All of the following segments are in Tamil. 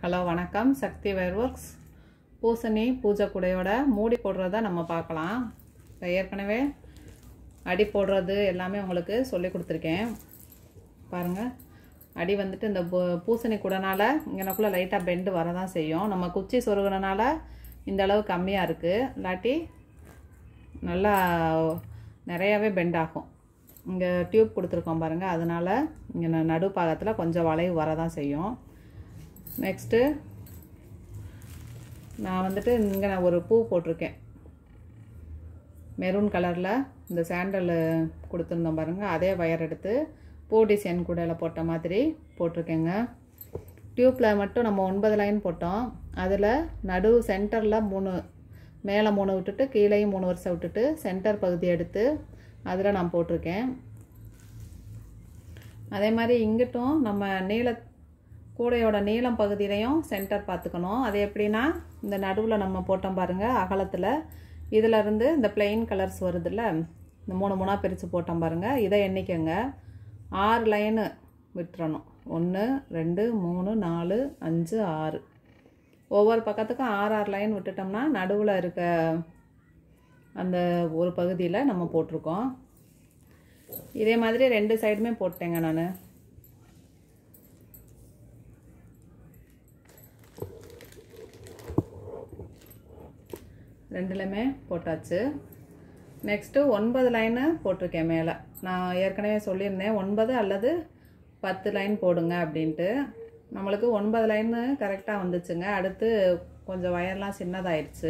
ஹலோ வணக்கம் சக்தி வேர் ஒர்க்ஸ் பூசணி பூஜை கூடையோட மூடி போடுறத நம்ம பார்க்கலாம் இப்ப ஏற்கனவே அடி போடுறது எல்லாமே உங்களுக்கு சொல்லி கொடுத்துருக்கேன் பாருங்கள் அடி வந்துட்டு இந்த பூ- பூசணி கூடனால இங்கனக்குள்ளே லைட்டாக பெண்டு வரதான் செய்யும் நம்ம குச்சி சொருகுனனால இந்த அளவு கம்மியாக இருக்குது இல்லாட்டி நல்லா நிறையாவே பெண்ட் ஆகும் இங்கே டியூப் கொடுத்துருக்கோம் பாருங்கள் அதனால இங்கே நடு பாகத்தில் கொஞ்சம் வளைவு வரதான் செய்யும் நெக்ஸ்ட்டு நான் வந்துட்டு இங்கே நான் ஒரு பூ போட்டிருக்கேன் மெரூன் கலரில் இந்த சாண்டல் கொடுத்துருந்தோம் பாருங்கள் அதே வயர் எடுத்து பூ டிசைன் கூடையில் போட்ட மாதிரி போட்டிருக்கேங்க டியூப்பில் மட்டும் நம்ம ஒன்பது லைன் போட்டோம் அதில் நடு சென்டரில் மூணு மேலே மூணு விட்டுட்டு கீழேயும் மூணு வருஷம் விட்டுட்டு சென்டர் பகுதி எடுத்து அதில் நான் போட்டிருக்கேன் அதே மாதிரி இங்கிட்டும் நம்ம நீள கூடையோட நீளம் பகுதியிலையும் சென்டர் பார்த்துக்கணும் அது எப்படின்னா இந்த நடுவில் நம்ம போட்டோம் பாருங்கள் அகலத்தில் இதில் இருந்து இந்த பிளெயின் கலர்ஸ் வருதுல்ல இந்த மூணு மூணாக பிரித்து போட்டோம் பாருங்கள் இதை எண்ணிக்கங்க ஆறு லைனு விட்டுறணும் ஒன்று ரெண்டு மூணு நாலு அஞ்சு ஆறு ஒவ்வொரு பக்கத்துக்கும் ஆறு ஆறு லைன் விட்டுட்டோம்னா நடுவில் இருக்க அந்த ஒரு பகுதியில் நம்ம போட்டிருக்கோம் இதே மாதிரி ரெண்டு சைடுமே போட்டேங்க நான் ரெண்டுலையுமே போட்டாச்சு நெக்ஸ்ட்டு ஒன்பது லைனு போட்டிருக்கேன் மேலே நான் ஏற்கனவே சொல்லியிருந்தேன் ஒன்பது அல்லது பத்து லைன் போடுங்க அப்படின்ட்டு நம்மளுக்கு ஒன்பது லைனு கரெக்டாக வந்துச்சுங்க அடுத்து கொஞ்சம் வயர்லாம் சின்னதாயிடுச்சு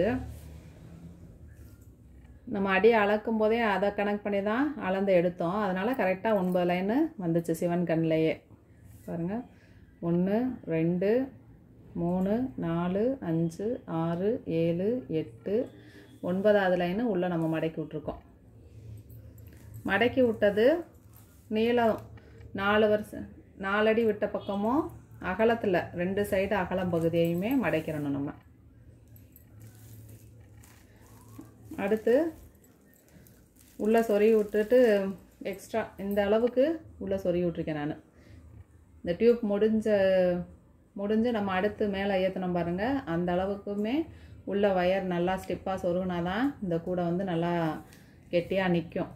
நம்ம அடி அளக்கும் போதே அதை கணக்கு பண்ணி தான் அளந்து எடுத்தோம் அதனால் கரெக்டாக ஒன்பது லைனு வந்துச்சு சிவன் கண்ணிலேயே பாருங்கள் ஒன்று ரெண்டு மூணு நாலு அஞ்சு ஆறு ஏழு எட்டு ஒன்பதாவது லைனு உள்ளே நம்ம மடக்கி விட்ருக்கோம் மடக்கி விட்டது நீளம் நாலு வருஷம் நாலடி விட்ட பக்கமும் அகலத்தில் ரெண்டு சைடு அகலம் பகுதியையுமே மடைக்கிறணும் நம்ம அடுத்து உள்ளே சொருகி விட்டுட்டு எக்ஸ்ட்ரா இந்த அளவுக்கு உள்ளே சொருகி விட்ருக்கேன் நான் இந்த டியூப் முடிஞ்ச முடிஞ்சு நம்ம அடுத்து மேலே ஏற்றினோம் பாருங்கள் அந்த அளவுக்குமே உள்ள வயர் நல்லா ஸ்டிப்பாக சொருகுனா தான் இந்த கூடை வந்து நல்லா கெட்டியாக நிற்கும்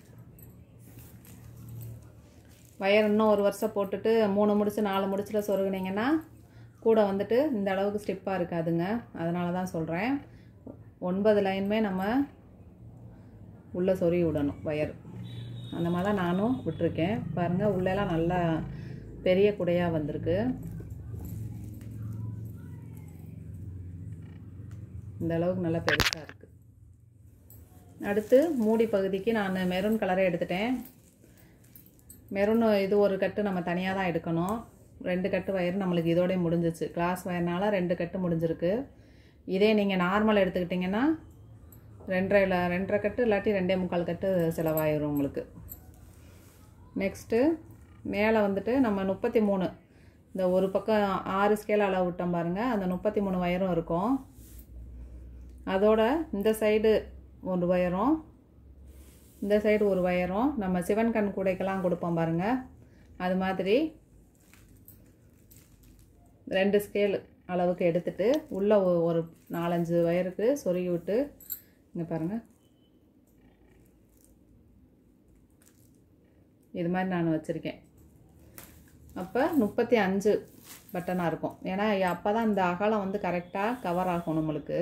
வயர் இன்னும் ஒரு வருஷம் போட்டுட்டு மூணு முடிச்சு நாலு முடிச்சில் சொருகுனீங்கன்னா கூடை வந்துட்டு இந்த அளவுக்கு ஸ்டிப்பாக இருக்காதுங்க அதனால தான் சொல்கிறேன் ஒன்பது லைனுமே நம்ம உள்ளே சொருகி விடணும் வயர் அந்த மாதிரி தான் நானும் விட்டுருக்கேன் பாருங்கள் உள்ளெல்லாம் நல்லா பெரிய குடையாக வந்திருக்கு இந்த அளவுக்கு நல்லா பெருசாக இருக்குது அடுத்து மூடி பகுதிக்கு நான் மெரூன் கலரே எடுத்துட்டேன் மெரூன் இது ஒரு கட்டு நம்ம தனியாக தான் எடுக்கணும் ரெண்டு கட்டு வயர் நம்மளுக்கு இதோடய முடிஞ்சிச்சு கிளாஸ் வயர்னால ரெண்டு கட்டு முடிஞ்சிருக்கு இதே நீங்கள் நார்மல் எடுத்துக்கிட்டிங்கன்னா ரெண்டரை இல்லை ரெண்டரை கட்டு இல்லாட்டி ரெண்டே முக்கால் கட்டு செலவாயிரும் உங்களுக்கு நெக்ஸ்ட்டு மேலே வந்துட்டு நம்ம முப்பத்தி மூணு இந்த ஒரு பக்கம் ஆறு ஸ்கேல் அளவு விட்டோம் பாருங்கள் அந்த முப்பத்தி மூணு வயரும் இருக்கும் அதோட இந்த சைடு ஒரு வயரும் இந்த சைடு ஒரு வயரும் நம்ம சிவன் கண் கூடைக்கெல்லாம் கொடுப்போம் பாருங்க அது மாதிரி ரெண்டு ஸ்கேல் அளவுக்கு எடுத்துட்டு உள்ள ஒ- ஒரு நாலஞ்சு வயருக்கு சொருகி விட்டு இங்கே பாருங்க இது மாதிரி நான் வச்சுருக்கேன் அப்போ முப்பத்தி அஞ்சு பட்டனாக இருக்கும் ஏன்னா அப்போ தான் இந்த அகலம் வந்து கரெக்டாக கவர் ஆகும் நம்மளுக்கு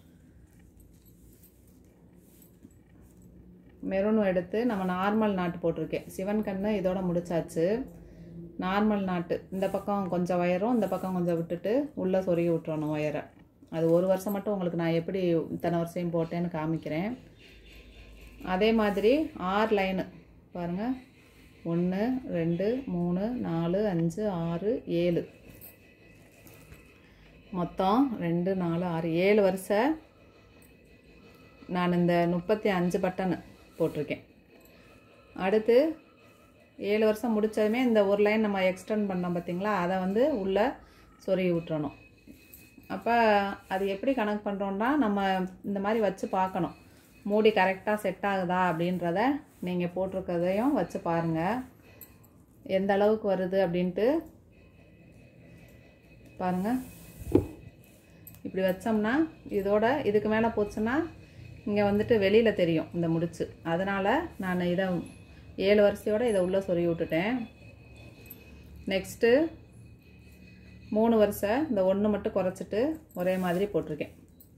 மெரூனும் எடுத்து நம்ம நார்மல் நாட்டு போட்டிருக்கேன் சிவன் கண்ணு இதோட முடிச்சாச்சு நார்மல் நாட்டு இந்த பக்கம் கொஞ்சம் வயரும் இந்த பக்கம் கொஞ்சம் விட்டுட்டு உள்ளே சொருகி விட்டுறணும் வயரை அது ஒரு வருஷம் மட்டும் உங்களுக்கு நான் எப்படி இத்தனை வருஷம் போட்டேன்னு காமிக்கிறேன் அதே மாதிரி ஆறு லைனு பாருங்கள் ஒன்று ரெண்டு மூணு நாலு அஞ்சு ஆறு ஏழு மொத்தம் ரெண்டு நாலு ஆறு ஏழு வருஷம் நான் இந்த முப்பத்தி அஞ்சு பட்டன் போட்டிருக்கேன் அடுத்து ஏழு வருஷம் முடித்ததுமே இந்த ஒரு லைன் நம்ம எக்ஸ்டெண்ட் பண்ணோம் பார்த்தீங்களா அதை வந்து உள்ளே சொருகி விட்டுறணும் அப்போ அது எப்படி கணக்கு பண்ணுறோன்னா நம்ம இந்த மாதிரி வச்சு பார்க்கணும் மூடி கரெக்டாக செட் ஆகுதா அப்படின்றத நீங்கள் போட்டிருக்கதையும் வச்சு பாருங்கள் எந்த அளவுக்கு வருது அப்படின்ட்டு பாருங்கள் இப்படி வச்சோம்னா இதோட இதுக்கு மேலே போச்சுன்னா இங்கே வந்துட்டு வெளியில் தெரியும் இந்த முடிச்சு அதனால் நான் இதை ஏழு வரிசையோடு இதை உள்ளே சொருகி விட்டுட்டேன் நெக்ஸ்ட்டு மூணு வரிசை இந்த ஒன்று மட்டும் குறைச்சிட்டு ஒரே மாதிரி போட்டிருக்கேன்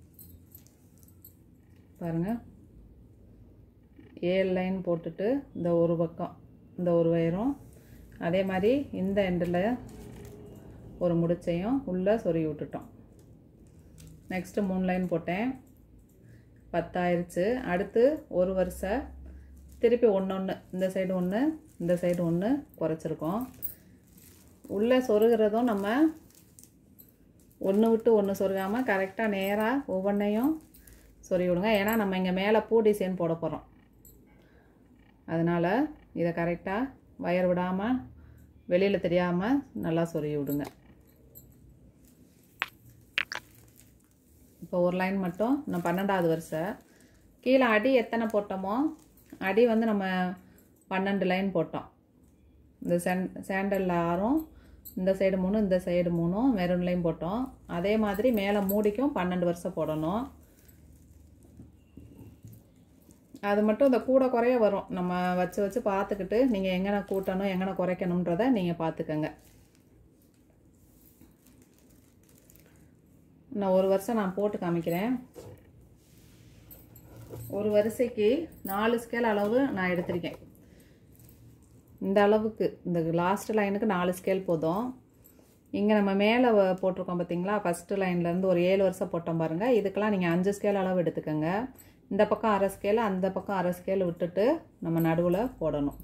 பாருங்கள் ஏழு லைன் போட்டுட்டு இந்த ஒரு பக்கம் இந்த ஒரு வயரும் அதே மாதிரி இந்த எண்டில் ஒரு முடிச்சையும் உள்ளே சொருகி விட்டுட்டோம் நெக்ஸ்ட்டு மூணு லைன் போட்டேன் பத்தாயிருச்சு அடுத்து ஒரு வரிசை திருப்பி ஒன்று ஒன்று இந்த சைடு ஒன்று இந்த சைடு ஒன்று குறைச்சிருக்கோம் உள்ளே சொருகிறதும் நம்ம ஒன்று விட்டு ஒன்று சொருகாமல் கரெக்டாக நேராக ஒவ்வொன்றையும் சொருகி விடுங்க ஏன்னா நம்ம இங்கே மேலே பூ டிசைன் போட போகிறோம் அதனால் இதை கரெக்டாக வயர் விடாமல் வெளியில் தெரியாமல் நல்லா சொருகி விடுங்க இப்போ ஒரு லைன் மட்டும் இன்னும் பன்னெண்டாவது வரிசை கீழே அடி எத்தனை போட்டோமோ அடி வந்து நம்ம பன்னெண்டு லைன் போட்டோம் இந்த சேன் சேண்டலில் ஆறும் இந்த சைடு மூணு இந்த சைடு மூணும் மெரூன் லைன் போட்டோம் அதே மாதிரி மேலே மூடிக்கும் பன்னெண்டு வருஷம் போடணும் அது மட்டும் இந்த கூட குறைய வரும் நம்ம வச்சு வச்சு பார்த்துக்கிட்டு நீங்கள் எங்கன கூட்டணும் எங்கன குறைக்கணுன்றதை நீங்கள் பார்த்துக்கங்க நான் ஒரு வருஷம் நான் போட்டு காமிக்கிறேன் ஒரு வரிசைக்கு நாலு ஸ்கேல் அளவு நான் எடுத்திருக்கேன் இந்த அளவுக்கு இந்த லாஸ்ட் லைனுக்கு நாலு ஸ்கேல் போதும் இங்கே நம்ம மேலே போட்டிருக்கோம் பார்த்தீங்களா ஃபஸ்ட்டு லைன்லேருந்து ஒரு ஏழு வருஷம் போட்டோம் பாருங்கள் இதுக்கெல்லாம் நீங்கள் அஞ்சு ஸ்கேல் அளவு எடுத்துக்கோங்க இந்த பக்கம் அரை ஸ்கேல் அந்த பக்கம் அரை ஸ்கேல் விட்டுட்டு நம்ம நடுவில் போடணும்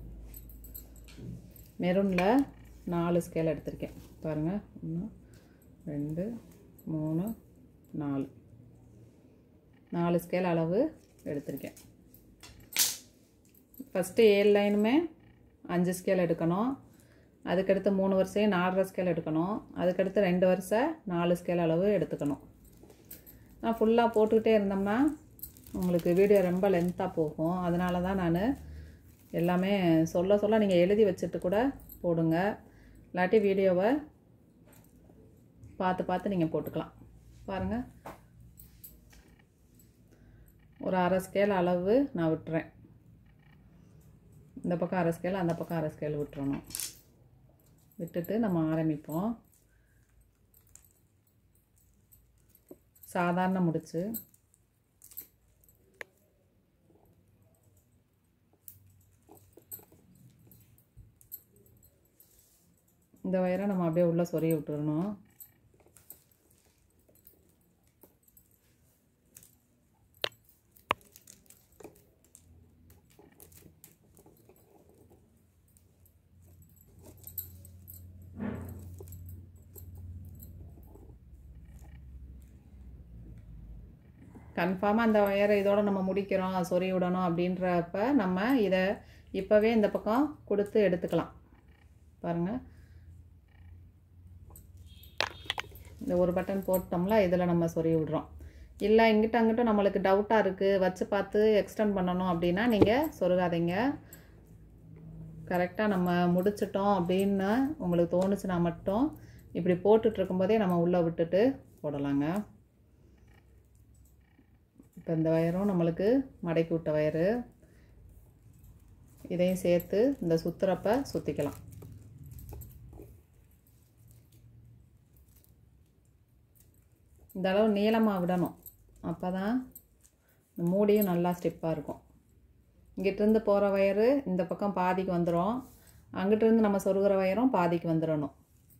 மெரூனில் நாலு ஸ்கேல் எடுத்திருக்கேன் பாருங்கள் ஒன்று ரெண்டு மூணு நாலு நாலு ஸ்கேல் அளவு எடுத்திருக்கேன் ஃபஸ்ட்டு ஏழு லைனுமே அஞ்சு ஸ்கேல் எடுக்கணும் அதுக்கடுத்து மூணு வருஷம் நாலரை ஸ்கேல் எடுக்கணும் அதுக்கடுத்து ரெண்டு வருஷம் நாலு ஸ்கேல் அளவு எடுத்துக்கணும் நான் ஃபுல்லாக போட்டுக்கிட்டே இருந்தோம்னா உங்களுக்கு வீடியோ ரொம்ப லென்த்தாக போகும் அதனால தான் நான் எல்லாமே சொல்ல சொல்ல நீங்கள் எழுதி வச்சுட்டு கூட போடுங்க இல்லாட்டி வீடியோவை பார்த்து பார்த்து நீங்கள் போட்டுக்கலாம் பாருங்கள் ஒரு அரை ஸ்கேல் அளவு நான் விட்டுறேன் இந்த பக்கம் அரை ஸ்கேல் அந்த பக்கம் அரை ஸ்கேல் விட்டுறணும் விட்டுட்டு நம்ம ஆரம்பிப்போம் சாதாரண முடிச்சு இந்த வயரை நம்ம அப்படியே உள்ளே சொருகி விட்டுறணும் கன்ஃபார்மாக அந்த ஒயரை இதோட நம்ம முடிக்கிறோம் சொறி விடணும் அப்படின்றப்ப நம்ம இதை இப்போவே இந்த பக்கம் கொடுத்து எடுத்துக்கலாம் பாருங்கள் இந்த ஒரு பட்டன் போட்டோம்ல இதில் நம்ம சொறி விடுறோம் இல்லை இங்கிட்ட அங்கிட்ட நம்மளுக்கு டவுட்டாக இருக்குது வச்சு பார்த்து எக்ஸ்டெண்ட் பண்ணணும் அப்படின்னா நீங்கள் சொருகாதீங்க கரெக்டாக நம்ம முடிச்சிட்டோம் அப்படின்னு உங்களுக்கு தோணுச்சுன்னா மட்டும் இப்படி போட்டுட்டு இருக்கும்போதே நம்ம உள்ளே விட்டுட்டு போடலாங்க இப்போ இந்த வயரும் நம்மளுக்கு மடக்கி விட்ட வயரு இதையும் சேர்த்து இந்த சுத்துறப்ப சுற்றிக்கலாம் இந்த அளவு நீளமாக விடணும் அப்போ தான் இந்த மூடியும் நல்லா ஸ்டிப்பாக இருக்கும் இங்கிட்டிருந்து போகிற வயரு இந்த பக்கம் பாதிக்கு வந்துடும் அங்கிட்டிருந்து நம்ம சொருகிற வயரும் பாதிக்கு வந்துடணும்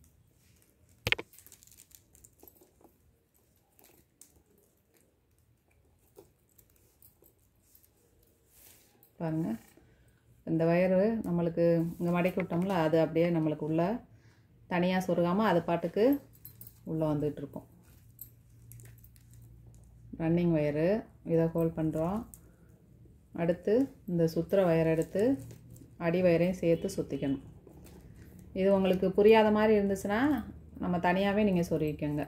பாருங்கள் இந்த வயரு நம்மளுக்கு இங்கே மடக்கி விட்டோம்ல அது அப்படியே நம்மளுக்கு உள்ள தனியாக சொருகாமல் அது பாட்டுக்கு உள்ளே வந்துகிட்டு இருக்கும் ரன்னிங் ஒயரு இதை ஹோல்ட் பண்ணுறோம் அடுத்து இந்த சுற்றுற ஒயர் எடுத்து அடி வயரையும் சேர்த்து சுற்றிக்கணும் இது உங்களுக்கு புரியாத மாதிரி இருந்துச்சுன்னா நம்ம தனியாகவே நீங்கள் சொருகிக்கோங்க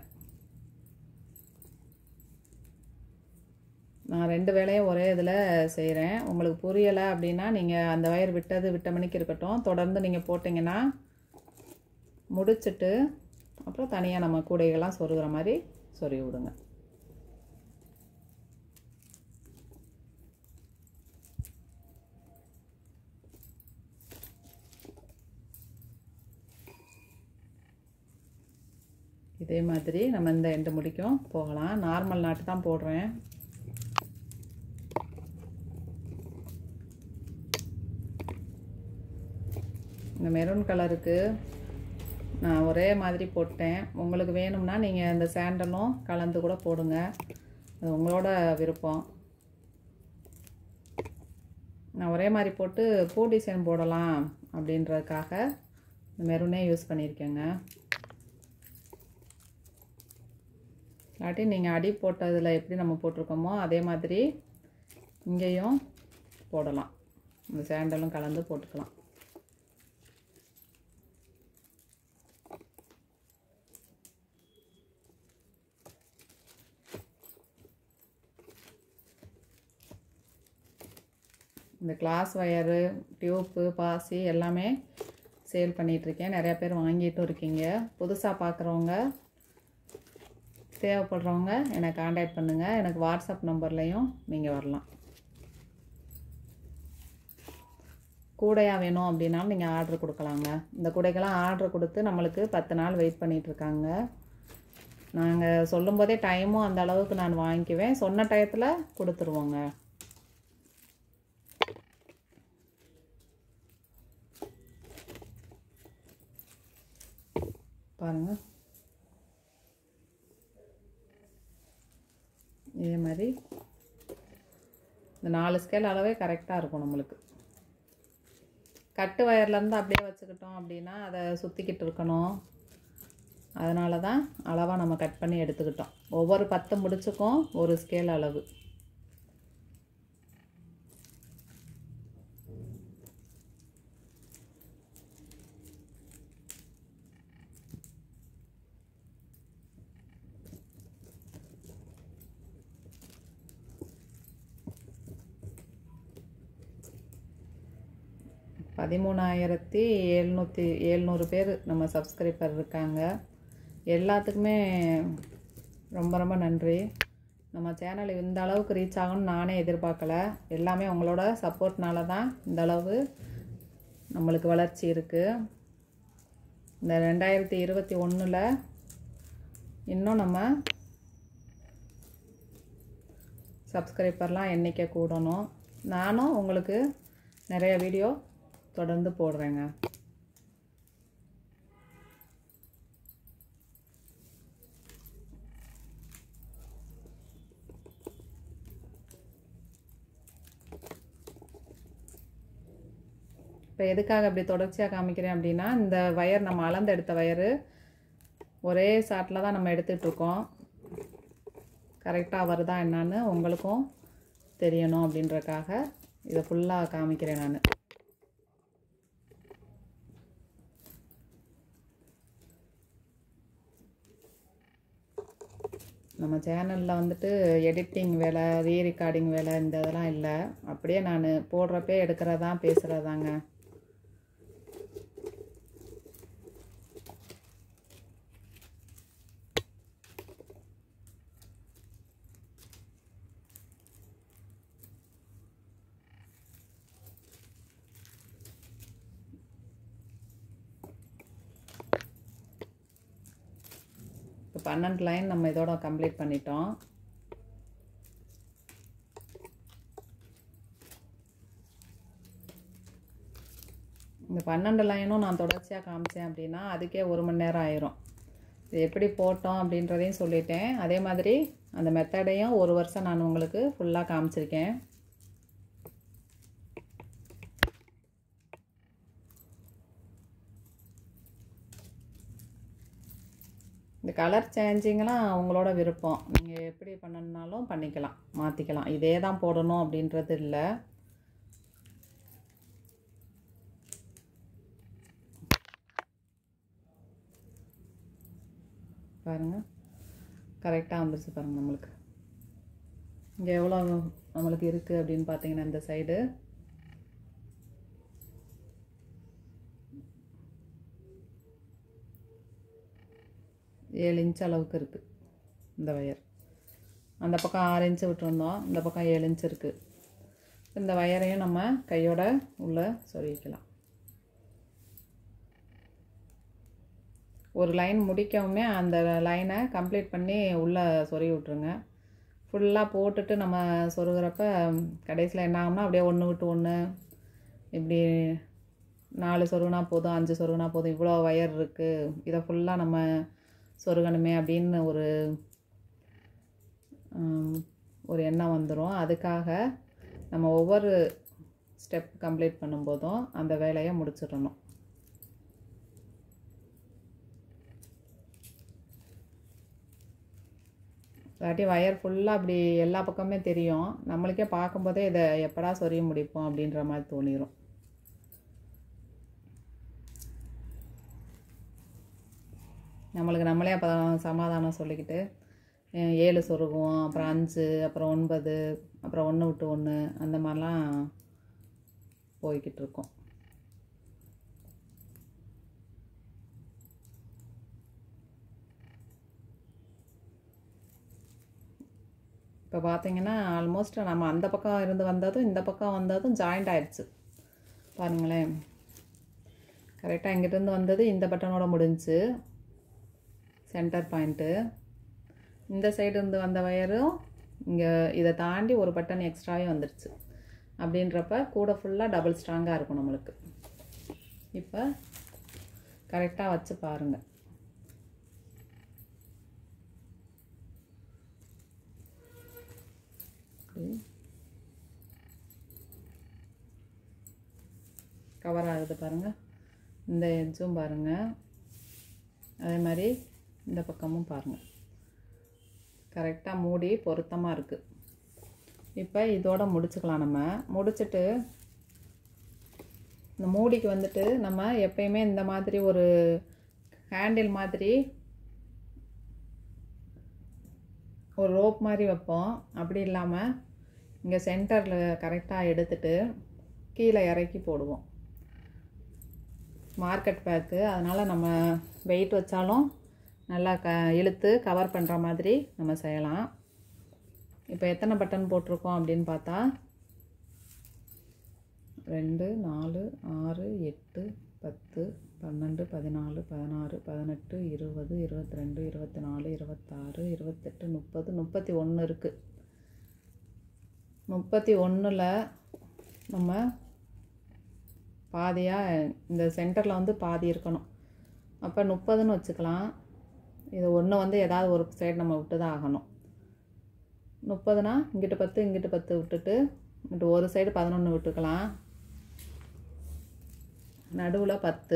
நான் ரெண்டு வேலையும் ஒரே இதில் செய்கிறேன் உங்களுக்கு புரியலை அப்படின்னா நீங்கள் அந்த வயர் விட்டது விட்ட மணிக்கு இருக்கட்டும் தொடர்ந்து நீங்கள் போட்டிங்கன்னா முடிச்சுட்டு அப்புறம் தனியாக நம்ம கூடைகள்லாம் சொருகிற மாதிரி சொருவி விடுங்க இதே மாதிரி நம்ம இந்த எண்டு முடிக்கும் போகலாம் நார்மல் நாட்டு தான் போடுறேன் இந்த மெரூன் கலருக்கு நான் ஒரே மாதிரி போட்டேன் உங்களுக்கு வேணும்னா நீங்கள் இந்த சாண்டலும் கலந்து கூட போடுங்க அது உங்களோட விருப்பம் நான் ஒரே மாதிரி போட்டு பூ டிசைன் போடலாம் அப்படின்றதுக்காக இந்த மெரூனே யூஸ் பண்ணியிருக்கேங்க இல்லாட்டி நீங்கள் அடி போட்டதில் எப்படி நம்ம போட்டிருக்கோமோ அதே மாதிரி இங்கேயும் போடலாம் இந்த சாண்டலும் கலந்து போட்டுக்கலாம் இந்த கிளாஸ் ஒயரு டியூப்பு பாசி எல்லாமே சேல் பண்ணிகிட்ருக்கேன் நிறையா பேர் வாங்கிட்டும் இருக்கீங்க புதுசாக பார்க்குறவங்க தேவைப்படுறவங்க என்னை காண்டாக்ட் பண்ணுங்கள் எனக்கு வாட்ஸ்அப் நம்பர்லேயும் நீங்கள் வரலாம் கூடையாக வேணும் அப்படின்னாலும் நீங்கள் ஆர்டர் கொடுக்கலாங்க இந்த கூடைக்கெல்லாம் ஆர்டர் கொடுத்து நம்மளுக்கு பத்து நாள் வெயிட் பண்ணிகிட்ருக்காங்க நாங்கள் சொல்லும்போதே டைமும் அந்த அளவுக்கு நான் வாங்கிக்குவேன் சொன்ன டயத்தில் கொடுத்துருவோங்க பாருங்கள் இதே மாதிரி இந்த நாலு ஸ்கேல் அளவே கரெக்டாக இருக்கும் நம்மளுக்கு கட்டு வயர்லேருந்து அப்படியே வச்சுக்கிட்டோம் அப்படின்னா அதை சுற்றிக்கிட்டு இருக்கணும் அதனால தான் அளவாக நம்ம கட் பண்ணி எடுத்துக்கிட்டோம் ஒவ்வொரு பத்து முடிச்சுக்கும் ஒரு ஸ்கேல் அளவு பதிமூணாயிரத்தி எழுநூற்றி எழுநூறு பேர் நம்ம சப்ஸ்கிரைபர் இருக்காங்க எல்லாத்துக்குமே ரொம்ப ரொம்ப நன்றி நம்ம சேனல் இந்த அளவுக்கு ரீச் ஆகும்னு நானே எதிர்பார்க்கல எல்லாமே உங்களோட சப்போர்ட்னால தான் இந்த அளவு நம்மளுக்கு வளர்ச்சி இருக்குது இந்த ரெண்டாயிரத்தி இருபத்தி ஒன்றில் இன்னும் நம்ம சப்ஸ்கிரைபர்லாம் எண்ணிக்கை கூடணும் நானும் உங்களுக்கு நிறைய வீடியோ தொடர்ந்து போடுறேங்க இப்போ எதுக்காக அப்படி தொடர்ச்சியாக காமிக்கிறேன் அப்படின்னா இந்த வயர் நம்ம அளந்து எடுத்த வயரு ஒரே சாட்டில் தான் நம்ம எடுத்துகிட்ருக்கோம் கரெக்டாக வருதா என்னான்னு உங்களுக்கும் தெரியணும் அப்படின்றக்காக இதை ஃபுல்லாக காமிக்கிறேன் நான் நம்ம சேனலில் வந்துட்டு எடிட்டிங் வேலை ரீ ரெக்கார்டிங் வேலை இந்த இதெல்லாம் இல்லை அப்படியே நான் போடுறப்பே எடுக்கிறதான் பேசுகிறதாங்க இப்போ பன்னெண்டு லைன் நம்ம இதோட கம்ப்ளீட் பண்ணிட்டோம் இந்த பன்னெண்டு லைனும் நான் தொடர்ச்சியாக காமிச்சேன் அப்படின்னா அதுக்கே ஒரு மணி நேரம் ஆயிரும் இது எப்படி போட்டோம் அப்படின்றதையும் சொல்லிட்டேன் அதே மாதிரி அந்த மெத்தடையும் ஒரு வருஷம் நான் உங்களுக்கு ஃபுல்லாக காமிச்சிருக்கேன் இந்த கலர் சேஞ்சிங்லாம் உங்களோட விருப்பம் நீங்கள் எப்படி பண்ணணுன்னாலும் பண்ணிக்கலாம் மாற்றிக்கலாம் இதே தான் போடணும் அப்படின்றது இல்லை பாருங்கள் கரெக்டாக வந்துருச்சு பாருங்கள் நம்மளுக்கு இங்கே எவ்வளோ நம்மளுக்கு இருக்குது அப்படின்னு பார்த்தீங்கன்னா இந்த சைடு ஏழு இன்ச் அளவுக்கு இருக்குது இந்த வயர் அந்த பக்கம் ஆறு இன்ச்சு விட்டுருந்தோம் இந்த பக்கம் ஏழு இன்ச்சு இருக்குது இந்த வயரையும் நம்ம கையோட உள்ளே சொருகிக்கலாம் ஒரு லைன் முடிக்கவுமே அந்த லைனை கம்ப்ளீட் பண்ணி உள்ளே சொருகி விட்ருங்க ஃபுல்லாக போட்டுட்டு நம்ம சொருகிறப்ப கடைசியில் என்ன ஆகும்னா அப்படியே ஒன்று விட்டு ஒன்று இப்படி நாலு சொருகுனா போதும் அஞ்சு சொருகுனா போதும் இவ்வளோ வயர் இருக்குது இதை ஃபுல்லாக நம்ம சொருகணுமே அப்படின்னு ஒரு ஆம், ஒரு எண்ணம் வந்துடும் அதுக்காக நம்ம ஒவ்வொரு ஸ்டெப் கம்ப்ளீட் பண்ணும்போதும் அந்த வேலையை முடிச்சிடணும் இல்லாட்டி வயர் ஃபுல்லாக அப்படி எல்லா பக்கமே தெரியும் நம்மளுக்கே பார்க்கும்போதே இதை எப்படா சொரிய முடிப்போம் அப்படின்ற மாதிரி தோணிரும் நம்மளுக்கு நம்மளே அப்போ சமாதானம் சொல்லிக்கிட்டு அஹ் ஏழு சொருகுவோம் அப்புறம் அஞ்சு அப்புறம் ஒன்பது அப்புறம் ஒன்று விட்டு ஒன்று அந்த மாதிரிலாம் போய்கிட்டு இருக்கோம் இப்போ பார்த்தீங்கன்னா ஆல்மோஸ்ட் நம்ம அந்த பக்கம் இருந்து வந்ததும் இந்த பக்கம் வந்ததும் ஜாயிண்ட் ஆயிடுச்சு பாருங்களேன் கரெக்டாக இங்கிட்டிருந்து வந்தது இந்த பட்டனோட முடிஞ்சுச்சு சென்டர் பாயிண்ட்டு இந்த சைடு இருந்து வந்த வயரும் இங்கே இதை தாண்டி ஒரு பட்டன் எக்ஸ்ட்ராவே வந்துடுச்சு அப்படின்றப்ப கூட ஃபுல்லாக டபுள் ஸ்ட்ராங்காக இருக்கும் நம்மளுக்கு இப்போ கரெக்டாக வச்சு பாருங்கள் கவர் ஆகுது பாருங்கள் இந்த எட்ஜும் பாருங்கள் அதே மாதிரி இந்த பக்கமும் பாருங்கள் கரெக்டாக மூடி பொருத்தமாக இருக்குது இப்போ இதோட முடிச்சுக்கலாம் நம்ம முடிச்சுட்டு இந்த மூடிக்கு வந்துட்டு நம்ம எப்பயுமே இந்த மாதிரி ஒரு ஹேண்டில் மாதிரி ஒரு ரோப் மாதிரி வைப்போம் அப்படி இல்லாமல் இங்கே சென்டரில் கரெக்டாக எடுத்துட்டு கீழே இறக்கி போடுவோம் மார்க்கெட் பேக்கு அதனால் நம்ம வெயிட் வச்சாலும் நல்லா க இழுத்து கவர் பண்ணுற மாதிரி நம்ம செய்யலாம் இப்போ எத்தனை பட்டன் போட்டிருக்கோம் அப்படின்னு பார்த்தா ரெண்டு நாலு ஆறு எட்டு பத்து பன்னெண்டு பதினாலு பதினாறு பதினெட்டு இருபது இருபத்தி ரெண்டு இருபத்தி நாலு இருபத்தாறு இருபத்தெட்டு முப்பது முப்பத்தி ஒன்று இருக்குது முப்பத்தி ஒன்றில் நம்ம பாதியாக இந்த சென்டரில் வந்து பாதி இருக்கணும் அப்போ முப்பதுன்னு வச்சுக்கலாம் இது ஒன்று வந்து ஏதாவது ஒரு சைடு நம்ம விட்டு தான் ஆகணும் முப்பதுனா இங்கிட்டு பத்து இங்கிட்டு பத்து விட்டுட்டு இங்கிட்டு ஒரு சைடு பதினொன்று விட்டுக்கலாம் நடுவில் பத்து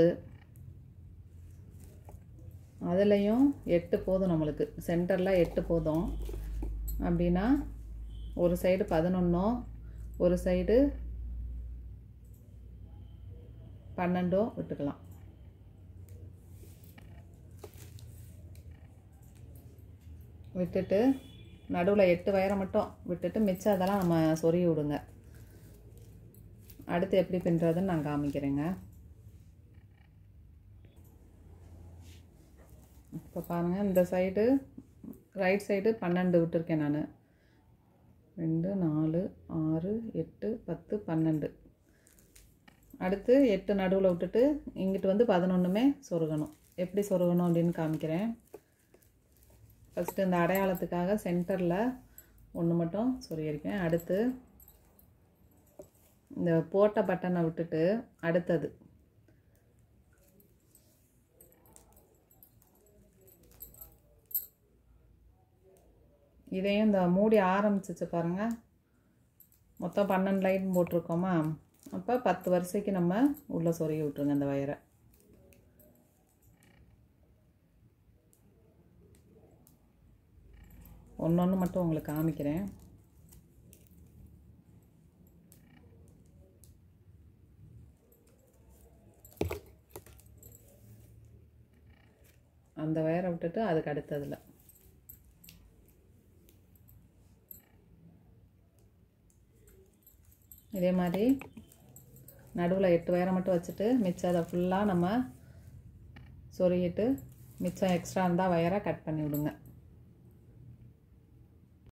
அதுலேயும் எட்டு போதும் நம்மளுக்கு சென்டரில் எட்டு போதும் அப்படின்னா ஒரு சைடு பதினொன்றும் ஒரு சைடு பன்னெண்டோ விட்டுக்கலாம் விட்டுட்டு நடுவில் எட்டு வயரை மட்டும் விட்டுட்டு மிச்சம் அதெல்லாம் நம்ம சொருகி விடுங்க அடுத்து எப்படி பின்னுறதுன்னு நான் காமிக்கிறேங்க இப்போ பாருங்கள் இந்த சைடு ரைட் சைடு பன்னெண்டு விட்டுருக்கேன் நான் ரெண்டு நாலு ஆறு எட்டு பத்து பன்னெண்டு அடுத்து எட்டு நடுவில் விட்டுட்டு இங்கிட்டு வந்து பதினொன்றுமே சொருகணும் எப்படி சொருகணும் அப்படின்னு காமிக்கிறேன் ஃபஸ்ட்டு இந்த அடையாளத்துக்காக சென்டரில் ஒன்று மட்டும் சொருகியிருக்கேன் அடுத்து இந்த போட்ட பட்டனை விட்டுட்டு அடுத்தது இதையும் இந்த மூடி ஆரம்பிச்சிச்சு பாருங்கள் மொத்தம் பன்னெண்டு லைன் போட்டிருக்கோமா அப்போ பத்து வரிசைக்கு நம்ம உள்ளே சொருகி விட்ருங்க இந்த வயரை ஒன்று ஒன்று மட்டும் உங்களுக்கு காமிக்கிறேன் அந்த வயரை விட்டுட்டு அதுக்கு அடுத்ததில் இதே மாதிரி நடுவில் எட்டு வயரை மட்டும் வச்சுட்டு மிச்சம் அதை ஃபுல்லாக நம்ம சொருகிட்டு மிச்சம் எக்ஸ்ட்ரா இருந்தால் வயரை கட் பண்ணி விடுங்க